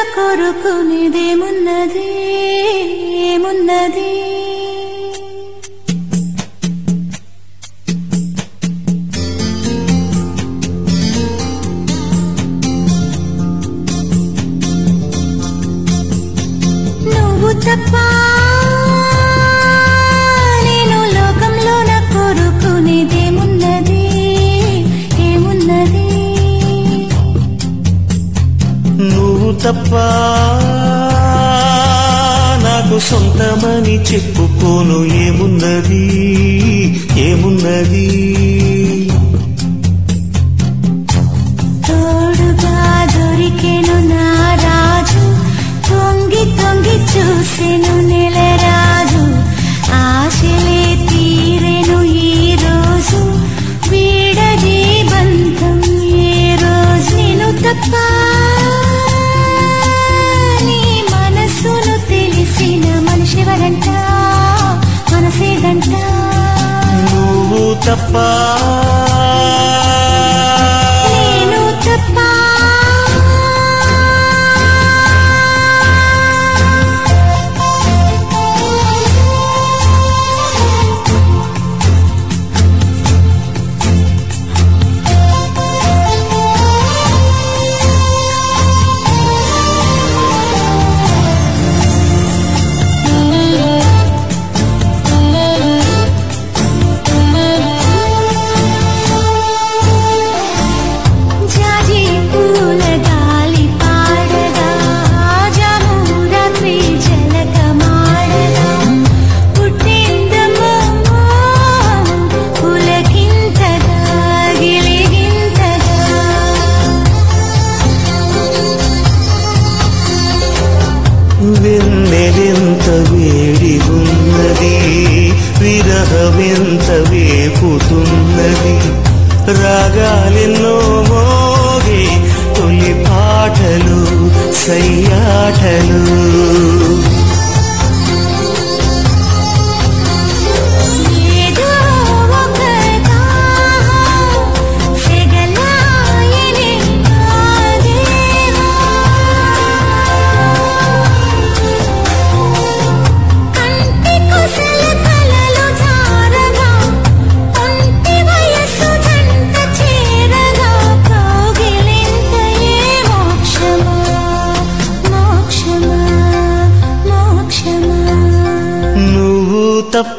కోరుకునేదేమున్నది ఏమున్నది నువ్వు తప్ప నేను లోకంలో నా కోరుకునేదేమున్నది ఏమున్నది నువ్వు తప్ప నాకు సొంతమని చెప్పుకోను ఏమున్నది ఏమున్నది తోడుగా దొరికెను నా రాజు తొంగి తొంగి చూసెను నెలరాజు ఆశలే తీరెను ఈ రోజు వీడది బంధం ఏ రోజు నేను తప్ప నీ మనసును తెలిసిన మనిషివరంట మనసేదంట నువ్వు తప్ప నేను తప్ప జాజి పూల గాలి పాడగా జాము రాత్రి జలకమాడగా పుట్టిందమ్మో పులకింతగా గిలిగింతగా వెన్నెలెంత వేడి ఉన్నది విరహమెంత వేపుతున్నది రాగాలెన్నో మోగే తొలి పాటలు సయ్యాటలు ఏదో ఒక దాహం సెగలాయనే నా దేహం. కంటి కుశల కలలు జారగా, ఒంటి వయస్సు జంట చేరగా, కౌగిలింతయే మోక్షమా, మోక్షమా, మోక్షమా. నువ్వు తప్ప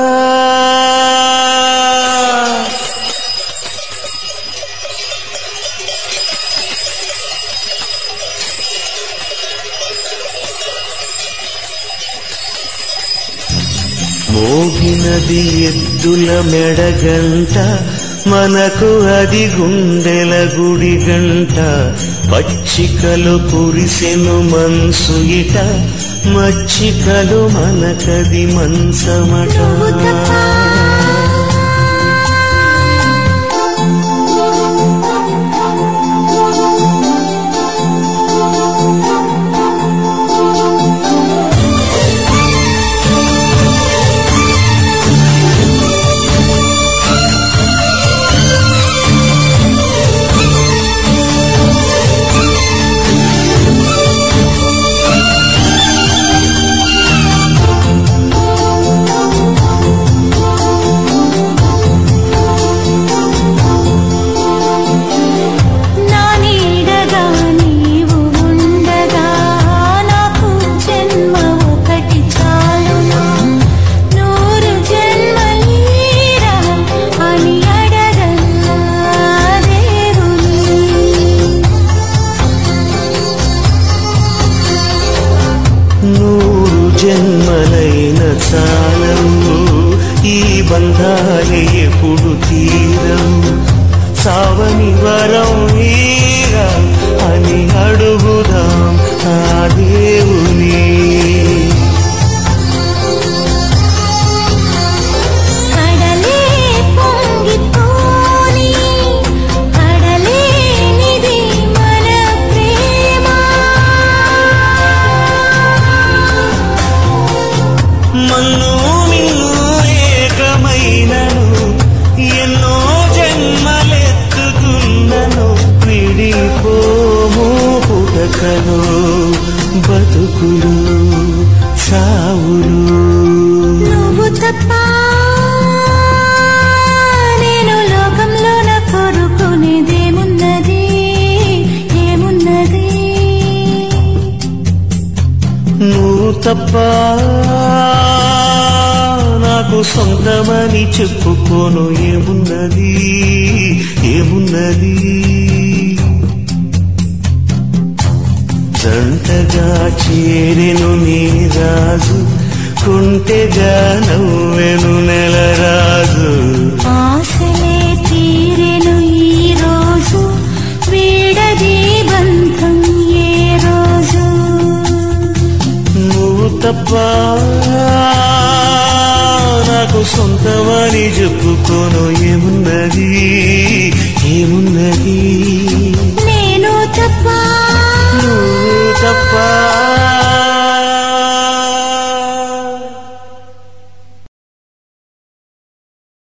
మోగినది ఎద్దుల మెడగంట మనకు అది గుండెల గుడి గంట పచ్చికలు కురిసెను మనసు ఇట మచ్చికలు మనకది మంచమట నువ్వు తప్ప నా నీడగా నీవు ఉండగా నాకు జన్మ ఒకటి చాలునా నూరు జన్మలీరా అని అడగల్లా దేవుని నూరు జన్మలైన చాలవు ఈ బంధాలు ఎప్పుడు తీరవు సావని వరం వీరా అని అడుగుదాం ఆ దేవుని కడలే పొంగిపోని కడలేనిది మన ప్రేమ మన్ను మిన్ను ఏకమైనను ఎన్నో జన్మలెత్తుతున్నను విడిపోము పుటకను బతుకులు సావులు నువ్వు తప్ప నేను లోకంలో నా కోరుకునేదేమున్నది ఏమున్నది నువ్వు తప్ప నాకు సొంతమని చెప్పుకోను ఏమున్నది ఏమున్నది జంటగా చేరెను నీ రాజు కుంటెగా నవ్వెను నెలరాజు ఆశలే తీరెను ఈ రోజు వీడది బంధం ఏ రోజు నువ్వు తప్ప నాకు సొంతమని చెప్పుకోను ఏమున్నది ఏమున్నది నేను తప్ప నువ్వు తప్ప